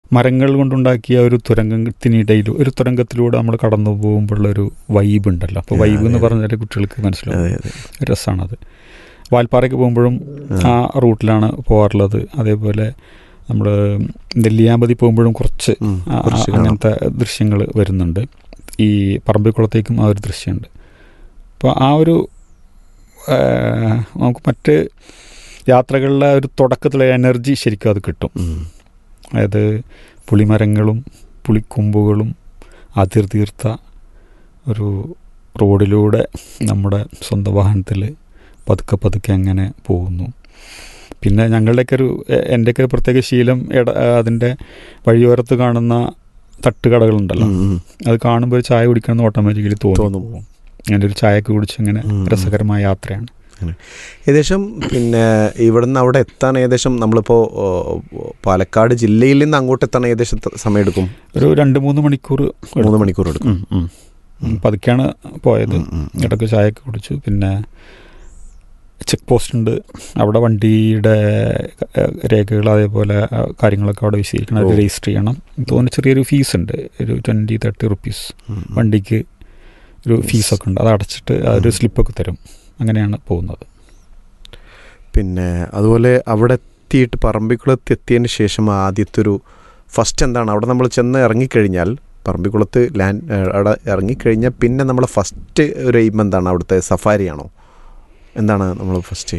മരങ്ങൾ കൊണ്ടുണ്ടാക്കിയ ഒരു തുരങ്കത്തിനിടയിൽ ഒരു തുരങ്കത്തിലൂടെ നമ്മൾ കടന്നു പോകുമ്പോഴുള്ളൊരു വൈബ് ഉണ്ടല്ലോ അപ്പോൾ ആ, വൈബ് എന്ന് അതെ. പറഞ്ഞാൽ കുട്ടികൾക്ക് മനസ്സിലാവും അതെ അതെ രസമാണത് വാൽപ്പാറയ്ക്ക് പോകുമ്പോഴും ആ റൂട്ടിലാണ് പോകാറുള്ളത് അതേപോലെ നമ്മൾ നെല്ലിയാമ്പതി പോകുമ്പോഴും കുറച്ച് ഉം, ആ- ആ- കുറച്ച് കാണാം. അങ്ങനത്തെ ദൃശ്യങ്ങൾ വരുന്നുണ്ട് ഈ പറമ്പിക്കുളത്തേക്കും ആ ഒരു ദൃശ്യമുണ്ട് അപ്പോൾ ആ ഒരു ആ, നമുക്ക് മറ്റ് യാത്രകളിലെ ഒരു തുടക്കത്തിലെ എനർജി ശരിക്കും അത് കിട്ടും ഉം. അതായത് പുളിമരങ്ങളും പുളിക്കൊമ്പുകളും അതിർതീർത്ത ഒരു റോഡിലൂടെ നമ്മുടെ സ്വന്തം വാഹനത്തിൽ പതുക്കെ പതുക്കെ അങ്ങനെ പോകുന്നു പിന്നെ ഞങ്ങളുടെയൊക്കെ ഒരു എ- എൻ്റെയൊക്കെ ഒരു പ്രത്യേക ശീലം ഇട അതിൻ്റെ വഴിയോരത്ത് കാണുന്ന തട്ടുകടകളുണ്ടല്ലോ ഉം, ഉം. അത് കാണുമ്പോൾ ഒരു ചായ കുടിക്കണമെന്ന് ഓട്ടോമാറ്റിക്കലി തോന്നും തോന്നും. അങ്ങനെ ഒരു ചായയൊക്കെ കുടിച്ച് അങ്ങനെ ഉം. രസകരമായ യാത്രയാണ് ഏകദേശം പിന്നെ ഇവിടുന്ന് അവിടെ എത്താൻ ഏകദേശം നമ്മളിപ്പോൾ പാലക്കാട് ജില്ലയിൽ നിന്ന് അങ്ങോട്ട് എത്താൻ ഏകദേശം എത്ര സമയം എടുക്കും ഒരു രണ്ട് മൂന്ന് മണിക്കൂർ മൂന്ന് എടുക്കും. മണിക്കൂർ എടുക്കും ഉം, ഉം. ഉം, പതുക്കെയാണ് പോയത് ഉം, ഉം, ഉം. ഇടയ്ക്ക് ചായയൊക്കെ കുടിച്ചു പിന്നെ ചെക്ക് പോസ്റ്റ് ഉണ്ട് അവിടെ വണ്ടിയുടെ ഏഹ്, രേഖകൾ അതേപോലെ ആ, കാര്യങ്ങളൊക്കെ അവിടെ വിശദീകരിക്കണം അത് ഓ. രജിസ്റ്റർ ചെയ്യണം എനിക്ക് തോന്നുന്നു ചെറിയൊരു ഫീസ് ഉണ്ട് ഒരു ട്വൻറ്റി തേർട്ടി റുപ്പീസ് ഉം, ഉം. വണ്ടിക്ക് ഒരു Yes. ഫീസൊക്കെ ഉണ്ട് അത് അടച്ചിട്ട് അതൊരു ഉം. സ്ലിപ്പൊക്കെ തരും അങ്ങനെയാണ് പോകുന്നത് പിന്നെ അതുപോലെ അവിടെ എത്തിയിട്ട് പറമ്പിക്കുളത്ത് എത്തിയതിന് ശേഷം ആദ്യത്തെ ഒരു ഫസ്റ്റ് എന്താണ് അവിടെ നമ്മൾ ചെന്ന് ഇറങ്ങിക്കഴിഞ്ഞാൽ പറമ്പിക്കുളത്ത് ലാൻഡ് അവിടെ ഇറങ്ങിക്കഴിഞ്ഞാൽ പിന്നെ നമ്മൾ ഫസ്റ്റ് ഒരു എയിം എന്താണ് അവിടുത്തെ സഫാരിയാണോ എന്താണ് നമ്മൾ ഫസ്റ്റ്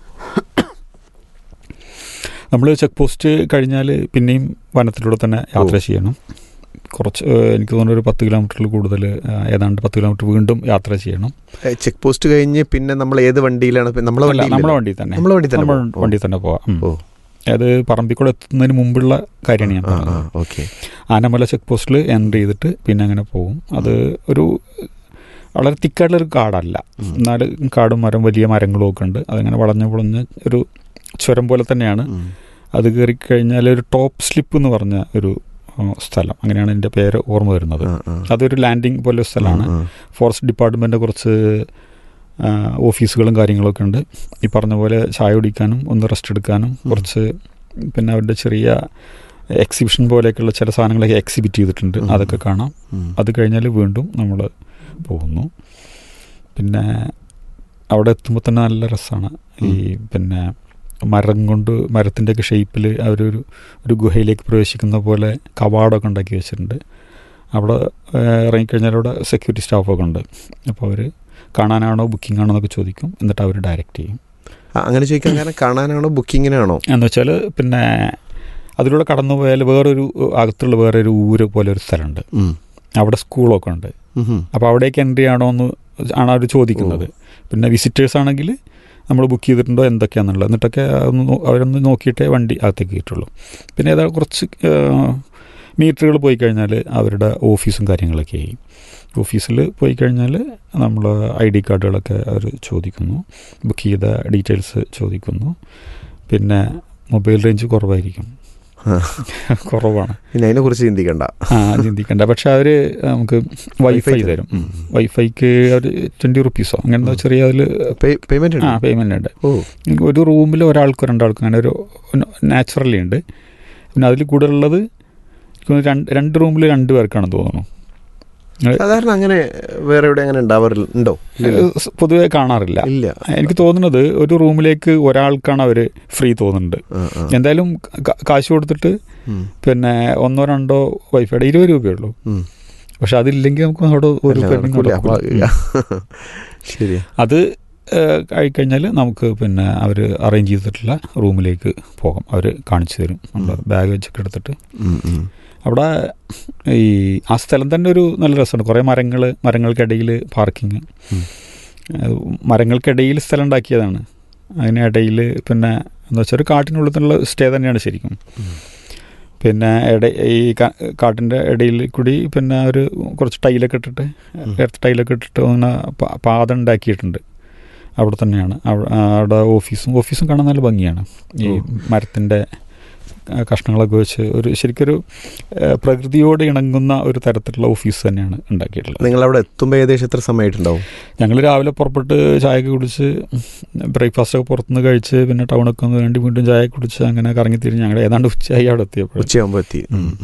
നമ്മൾ ചെക്ക് പോസ്റ്റ് കഴിഞ്ഞാൽ പിന്നെയും വനത്തിലൂടെ തന്നെ യാത്ര ചെയ്യണം കുറച്ച് ഏഹ്, എനിക്ക് തോന്നുന്നു ഒരു പത്ത് കിലോമീറ്ററിൽ കൂടുതൽ ഏഹ്, ഏതാണ്ട് പത്ത് കിലോമീറ്റർ വീണ്ടും യാത്ര ചെയ്യണം ചെക്ക് പോസ്റ്റ് കഴിഞ്ഞ് പിന്നെ നമ്മൾ ഏത് വണ്ടിയിലാണ് ഇപ്പൊ നമ്മളെ അല്ല, വണ്ടി നമ്മുടെ വണ്ടി തന്നെ നമ്മളെ വണ്ടി തന്നെ നമ്മുടെ പോവാം. വണ്ടി തന്നെ പോവാം ഉം. ഓ. അത് പറമ്പിക്കുളം എത്തുന്നതിന് മുമ്പുള്ള കാര്യമാണ് ഞാൻ ആ ആ പറഞ്ഞത് ഓക്കെ ആനമല ചെക്ക് പോസ്റ്റിൽ എൻട്രി ചെയ്തിട്ട് പിന്നെ അങ്ങനെ പോകും അത് ഒരു വളരെ തിക്കായിട്ടുള്ളൊരു കാടല്ല ഉം. എന്നാൽ കാടും മരം വലിയ മരങ്ങളും ഒക്കെ ഉണ്ട് അതങ്ങനെ വളഞ്ഞു പൊളഞ്ഞ് ഒരു ചുരം പോലെ തന്നെയാണ് ഉം. അത് കയറി കഴിഞ്ഞാൽ ഒരു ടോപ്പ് സ്ലിപ്പ് എന്ന് പറഞ്ഞ ഒരു ആ, സ്ഥലം അങ്ങനെയാണ് എൻ്റെ പേര് ഓർമ്മ വരുന്നത് ആ, ആ. അതൊരു ലാൻഡിങ് പോലെ ഒരു സ്ഥലമാണ് ആ, ഫോറസ്റ്റ് ഡിപ്പാർട്ട്മെൻറ്റിൻ്റെ കുറച്ച് ആ, ഓഫീസുകളും കാര്യങ്ങളൊക്കെ ഉണ്ട് ഈ പറഞ്ഞ പോലെ ചായ കുടിക്കാനും ഒന്ന് റെസ്റ്റ് എടുക്കാനും കുറച്ച് പിന്നെ അവരുടെ ചെറിയ എക്സിബിഷൻ പോലെയൊക്കെയുള്ള ചില സാധനങ്ങളൊക്കെ എക്സിബിറ്റ് ചെയ്തിട്ടുണ്ട് ഉം. അതൊക്കെ കാണാം ഉം. അത് കഴിഞ്ഞാൽ വീണ്ടും നമ്മൾ പോകുന്നു പിന്നെ അവിടെ എത്തുമ്പോൾ തന്നെ നല്ല രസമാണ് ഈ പിന്നെ മരം കൊണ്ട് മരത്തിൻ്റെയൊക്കെ ഷേപ്പിൽ അവരൊരു ഒരു ഗുഹയിലേക്ക് പ്രവേശിക്കുന്ന പോലെ കവാടമൊക്കെ ഉണ്ടാക്കി വെച്ചിട്ടുണ്ട് അവിടെ ഏഹ്, ഇറങ്ങിക്കഴിഞ്ഞാൽ അവിടെ സെക്യൂരിറ്റി സ്റ്റാഫൊക്കെ ഉണ്ട് അപ്പോൾ അവർ കാണാനാണോ ബുക്കിംഗ് ആണോ എന്നൊക്കെ ചോദിക്കും എന്നിട്ട് അവർ ഡയറക്റ്റ് ചെയ്യും ആ, അങ്ങനെ ചോദിക്കാൻ കാരണം കാണാനാണോ ബുക്കിങ്ങിനാണോ എന്ന് വെച്ചാൽ പിന്നെ അതിലൂടെ കടന്നു പോയാൽ വേറൊരു അകത്തുള്ള വേറൊരു ഊര് പോലെ ഒരു സ്ഥലമുണ്ട് ഉം. അവിടെ സ്കൂളൊക്കെ ഉണ്ട് ഉം, ഉം. അപ്പോൾ അവിടേക്ക് എൻട്രി ആണോ എന്ന് ആണ് അവർ ചോദിക്കുന്നത് പിന്നെ വിസിറ്റേഴ്സ് ആണെങ്കിൽ നമ്മൾ ബുക്ക് ചെയ്തിട്ടുണ്ടോ എന്തൊക്കെയാണെന്നുള്ളത് എന്നിട്ടൊക്കെ അതൊന്ന് നോ- അവരൊന്ന് നോക്കിയിട്ടേ വണ്ടി അകത്തേക്ക് കയറ്റുള്ളൂ പിന്നെ ഏതാ കുറച്ച് മീറ്ററുകൾ പോയി കഴിഞ്ഞാൽ അവരുടെ ഓഫീസും കാര്യങ്ങളൊക്കെ ആയി ഓഫീസിൽ പോയി കഴിഞ്ഞാൽ നമ്മൾ ഐ ഡി കാർഡുകളൊക്കെ അവർ ചോദിക്കുന്നു ബുക്ക് ചെയ്ത ഡീറ്റെയിൽസ് ചോദിക്കുന്നു പിന്നെ മൊബൈൽ റേഞ്ച് കുറവായിരിക്കും ആ. കുറവാണ് പിന്നെ അതിനെ കുറിച്ച് ചിന്തിക്കണ്ട ആ ചിന്തിക്കണ്ട പക്ഷെ അവർ നമുക്ക് വൈഫൈ തരും ഉം. വൈഫൈക്ക് അവർ ട്വൻറ്റി റുപ്പീസോ അങ്ങനെ ചെറിയ അതിൽ പേയ്മെന്റ് ആ പേയ്മെൻ്റ് ഉണ്ട് ഓ ഒരു റൂമിൽ ഒരാൾക്കോ രണ്ടാൾക്കോ അങ്ങനെ ഒരു നാച്ചുറലി ഉണ്ട് പിന്നെ അതിൽ കൂടുതലുള്ളത് എനിക്ക് തോന്നുന്നു രണ്ട് രണ്ട് റൂമിൽ രണ്ട് പേർക്കാണെന്ന് തോന്നുന്നു സാധാരണ അങ്ങനെ വേറെ എവിടെ അങ്ങനെ ഉണ്ടാവാറില്ല ഉണ്ടോ ഇല്ലല്ലോ. ഏഹ് പൊതുവെ കാണാറില്ല ഇല്ല എനിക്ക് തോന്നുന്നത് ഒരു റൂമിലേക്ക് ഒരാൾക്കാണ് അവർ ഫ്രീ തോന്നുന്നുണ്ട് ആ, ആ. എന്തായാലും ക- കാശ് കൊടുത്തിട്ട് ഉം. പിന്നെ ഒന്നോ രണ്ടോ വൈഫൈയുടെ ഇരുപത് രൂപയേ ഉള്ളൂ ഉം. പക്ഷെ അതില്ലെങ്കിൽ നമുക്ക് അവിടെ ഒരു അല്ല, പെണ്ണിനും നടക്കൂല. നടക്കൂല. അപ്പൊ- ശരിയാ അത് കഴിഞ്ഞാൽ നമുക്ക് പിന്നെ അവർ അറേഞ്ച് ചെയ്തിട്ടുള്ള റൂമിലേക്ക് പോകാം അവർ കാണിച്ചു തരും നമ്മുടെ ബാഗ് വെച്ചൊക്കെ എടുത്തിട്ട് ഉം, ഉം. അവിടെ ഈ ആ സ്ഥലം തന്നെ ഒരു നല്ല രസമുണ്ട് കുറേ മരങ്ങൾ മരങ്ങൾക്കിടയിൽ പാർക്കിങ് ഉം. മരങ്ങൾക്കിടയിൽ സ്ഥലം ഉണ്ടാക്കിയതാണ് അതിനിടയിൽ പിന്നെ എന്താ വെച്ചാൽ ഒരു കാട്ടിനുള്ളിൽ നിന്നുള്ള സ്റ്റേ തന്നെയാണ് ശരിക്കും പിന്നെ ഇട ഈ കാ- കാട്ടിൻ്റെ ഇടയിൽ കൂടി പിന്നെ ഒരു കുറച്ച് ടൈലൊക്കെ ഇട്ടിട്ട് ഉം. എർത്ത് ടൈലൊക്കെ ഇട്ടിട്ട് അങ്ങനെ പ- പാത ഉണ്ടാക്കിയിട്ടുണ്ട് അവിടെ തന്നെയാണ് അവ- ആ, അവിടെ ഓഫീസും ഓഫീസും കാണാൻ നല്ല ഭംഗിയാണ് ഈ ഓ. മരത്തിൻ്റെ ആ, കഷ്ണങ്ങളൊക്കെ വെച്ച് ഒരു ശരിക്കൊരു ആ, പ്രകൃതിയോട് ഇണങ്ങുന്ന ഒരു തരത്തിലുള്ള ഓഫീസ് തന്നെയാണ് ഉണ്ടാക്കിയിട്ടുള്ളത് നിങ്ങൾ അവിടെ എത്തുമ്പോൾ ഏകദേശം എത്ര സമയമായിട്ടുണ്ടാവും ഞങ്ങൾ രാവിലെ പുറപ്പെട്ട് ചായയൊക്കെ കുടിച്ച് ബ്രേക്ക്ഫാസ്റ്റൊക്കെ പുറത്തുനിന്ന് കഴിച്ച് പിന്നെ ടൗണൊക്കെ ഒന്ന് വേണ്ടി വീണ്ടും ചായ കുടിച്ച് അങ്ങനെ കറങ്ങി തിരിഞ്ഞ് ഞങ്ങൾ ഏതാണ്ട് ഉച്ചയായി അവിടെ എത്തിയപ്പോൾ ഉച്ചയാകുമ്പോൾ എത്തി ഉം.